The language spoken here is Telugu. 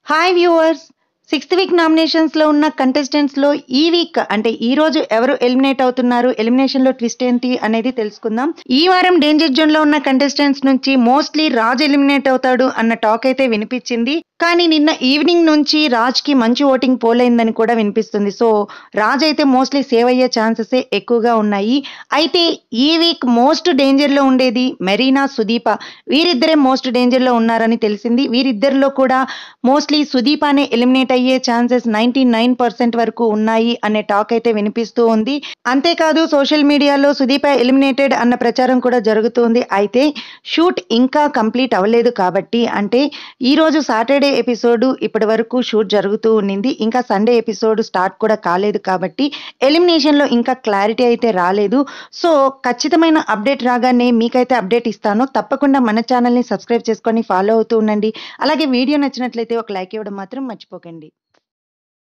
హాయ్ వ్యూవర్స్ సిక్స్త్ వీక్ నామినేషన్స్లో ఉన్న కంటెస్టెంట్స్లో ఈ వీక్ అంటే ఈ రోజు ఎవరు ఎలిమినేట్ అవుతున్నారు ఎలిమినేషన్లో ట్విస్ట్ ఏంటి అనేది తెలుసుకుందాం ఈ వారం డేంజర్ జోన్లో ఉన్న కంటెస్టెంట్స్ నుంచి మోస్ట్లీ రాజ్ ఎలిమినేట్ అవుతాడు అన్న టాక్ అయితే వినిపించింది కానీ నిన్న ఈవినింగ్ నుంచి రాజ్కి మంచి ఓటింగ్ పోలైందని కూడా వినిపిస్తుంది సో రాజ్ అయితే మోస్ట్లీ సేవ్ అయ్యే ఛాన్సెస్ ఎక్కువగా ఉన్నాయి అయితే ఈ వీక్ మోస్ట్ డేంజర్లో ఉండేది మెరీనా సుదీప వీరిద్దరే మోస్ట్ డేంజర్లో ఉన్నారని తెలిసింది వీరిద్దరిలో కూడా మోస్ట్లీ సుదీపానే ఎలిమినేట్ అయ్యే ఛాన్సెస్ నైంటీ నైన్ పర్సెంట్ వరకు ఉన్నాయి అనే టాక్ అయితే వినిపిస్తూ ఉంది అంతేకాదు సోషల్ మీడియాలో సుదీప ఎలిమినేటెడ్ అన్న ప్రచారం కూడా జరుగుతుంది అయితే షూట్ ఇంకా కంప్లీట్ అవ్వలేదు కాబట్టి అంటే ఈ రోజు సాటర్డే ఎపిసోడ్ ఇప్పటి వరకు షూట్ జరుగుతూ ఉండింది ఇంకా సండే ఎపిసోడ్ స్టార్ట్ కూడా కాలేదు కాబట్టి ఎలిమినేషన్లో ఇంకా క్లారిటీ అయితే రాలేదు సో ఖచ్చితమైన అప్డేట్ రాగానే మీకైతే అప్డేట్ ఇస్తాను తప్పకుండా మన ఛానల్ని సబ్స్క్రైబ్ చేసుకొని ఫాలో అవుతూ ఉండండి అలాగే వీడియో నచ్చినట్లయితే ఒక లైక్ ఇవ్వడం మాత్రం మర్చిపోకండి